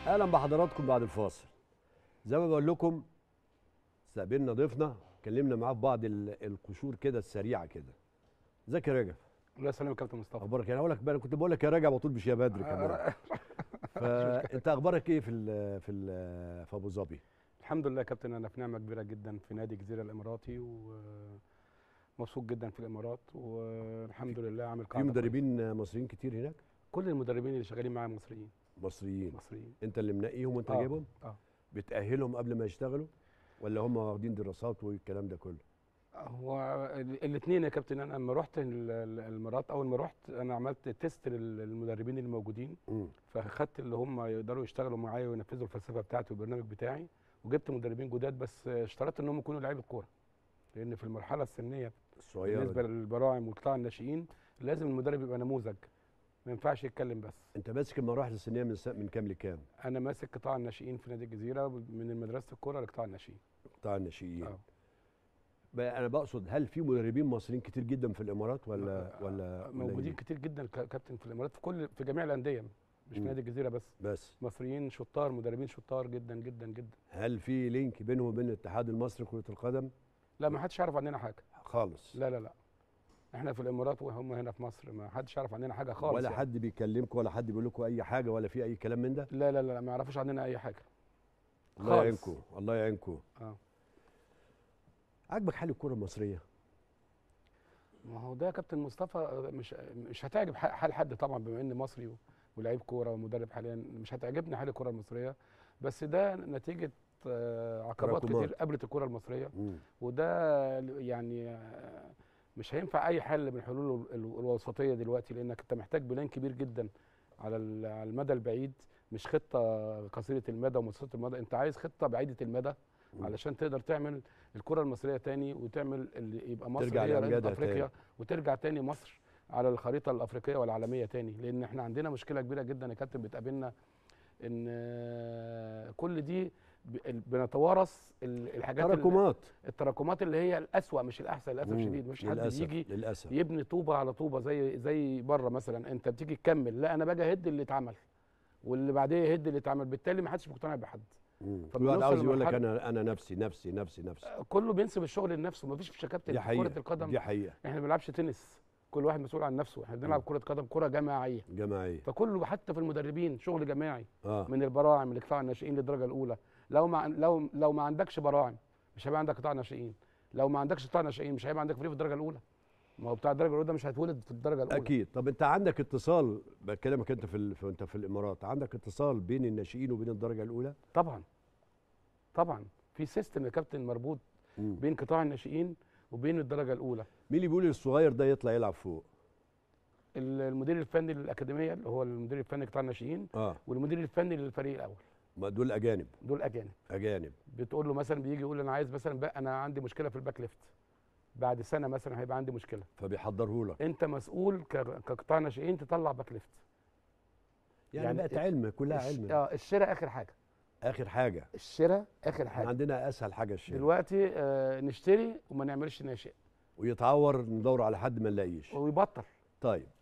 اهلا بحضراتكم بعد الفاصل زي ما بقول لكم استقبلنا ضيفنا اتكلمنا معاه في بعض ال- القشور كده السريعه كده ازيك يا رجب الله يسلمك يا كابتن مصطفى اخبارك إيه؟ انا اقول لك بقى انا كنت بقول لك يا رجب على طول مش يا بدر كمان فانت اخبارك ايه في ال في ال في ابو ظبي الحمد لله يا كابتن انا في نعمه كبيره جدا في نادي الجزيره الاماراتي ومبسوط جدا في الامارات والحمد لله عامل في قاعده مدربين مصريين كتير هناك كويسة. كل المدربين اللي شغالين معايا مصريين مصريين مصريين انت اللي منقيهم وانت آه، جايبهم اه بتاهلهم قبل ما يشتغلوا ولا هم واخدين دراسات والكلام ده كله هو الاثنين يا كابتن انا لما رحت ال- ال- الامارات اول ما رحت انا عملت تيست للمدربين اللي موجودين مم. فاخدت اللي هم يقدروا يشتغلوا معايا وينفذوا الفلسفه بتاعتي والبرنامج بتاعي وجبت مدربين جداد بس اشترطت ان هم يكونوا لعيبه كوره لان في المرحله السنيه الصغيره بالنسبه دي. للبراعم وقطاع الناشئين لازم المدرب يبقى نموذج ما ينفعش يتكلم بس انت ماسك المراحل السنيه من س- من كام لكام انا ماسك قطاع الناشئين في نادي الجزيره من مدرسه الكوره لقطاع الناشئين قطاع الناشئين آه. بقى انا بقصد هل في مدربين مصريين كتير جدا في الامارات ولا ولا موجودين قليل؟ كتير جدا ك- كابتن في الامارات في كل في جميع الانديه مش في مم. نادي الجزيره بس بس مصريين شطار مدربين شطار جدا جدا جدا هل في لينك بينهم وبين الاتحاد المصري لكره القدم لا ما حدش يعرف عننا حاجه خالص لا لا لا احنا في الامارات وهم هنا في مصر ما حدش يعرف عننا حاجه خالص ولا يعني. حد بيكلمكم ولا حد بيقول لكم اي حاجه ولا في اي كلام من ده لا لا لا ما يعرفوش عننا اي حاجه الله خالص. يعينكم الله يعينكم اه عاجبك حال الكره المصريه ما هو ده يا كابتن مصطفى مش مش هتعجب ح- حال حد طبعا بما اني مصري و- ولاعيب كوره ومدرب حاليا مش هتعجبني حال الكوره المصريه بس ده نتيجه آه، عقبات تراكمات. كتير قابلت الكوره المصريه مم. وده يعني آه، مش هينفع اي حل من حلول ال- ال- الوسطيه دلوقتي لانك انت محتاج بلان كبير جدا على ال- على المدى البعيد مش خطه قصيره المدى ومتوسطه المدى انت عايز خطه بعيده المدى مم. علشان تقدر تعمل الكره المصريه تاني وتعمل اللي يبقى مصر ترجع هي رئيسة لأمجادها افريقيا تاني. وترجع تاني مصر على الخريطه الافريقيه والعالميه تاني لان احنا عندنا مشكله كبيره جدا يا كابتن بتقابلنا ان آه، كل دي ب- ال- بنتوارث ال- الحاجات ال- تراكمات التراكمات اللي هي الاسوأ مش الاحسن للاسف مم. شديد مش حد للأسف. بيجي للاسف يبني طوبه على طوبه زي زي بره مثلا انت بتيجي تكمل لا انا باجي اهد اللي اتعمل واللي بعديه يهد اللي اتعمل بالتالي ما حدش مقتنع بحد مم. كل فبنوصل واحد عاوز يقول لك لمرحلة- انا انا نفسي نفسي نفسي نفسي كله بينسب الشغل لنفسه مفيش في كابتن دي في حقيقه كره القدم دي حقيقه احنا ما بنلعبش تنس كل واحد مسؤول عن نفسه احنا بنلعب كره قدم كره جماعيه جماعيه فكله حتى في المدربين شغل جماعي اه من البراعم لقطاع الناشئين للدرجه الاولى لو ما لو لو ما عندكش براعم مش هيبقى عندك قطاع ناشئين لو ما عندكش قطاع ناشئين مش هيبقى عندك فريق في الدرجه الاولى ما هو بتاع الدرجه الاولى ده مش هيتولد في الدرجه الاولى اكيد طب انت عندك اتصال بكلمك انت في, ال... في انت في الامارات عندك اتصال بين الناشئين وبين الدرجه الاولى طبعا طبعا في سيستم يا كابتن مربوط مم. بين قطاع الناشئين وبين الدرجه الاولى مين اللي بيقول الصغير ده يطلع يلعب فوق ال- المدير الفني للاكاديميه اللي هو المدير الفني قطاع الناشئين اه والمدير الفني للفريق الاول ما دول اجانب دول اجانب اجانب بتقول له مثلا بيجي يقول انا عايز مثلا بقى انا عندي مشكله في الباك ليفت بعد سنه مثلا هيبقى عندي مشكله فبيحضره لك انت مسؤول ك- كقطاع ناشئين تطلع باك ليفت يعني, يعني بقت علم كلها الش- علم اه الشراء اخر حاجه اخر حاجه الشراء اخر احنا حاجه عندنا اسهل حاجه الشيء دلوقتي آه نشتري وما نعملش ناشئ ويتعور ندور على حد ما نلاقيش ويبطل طيب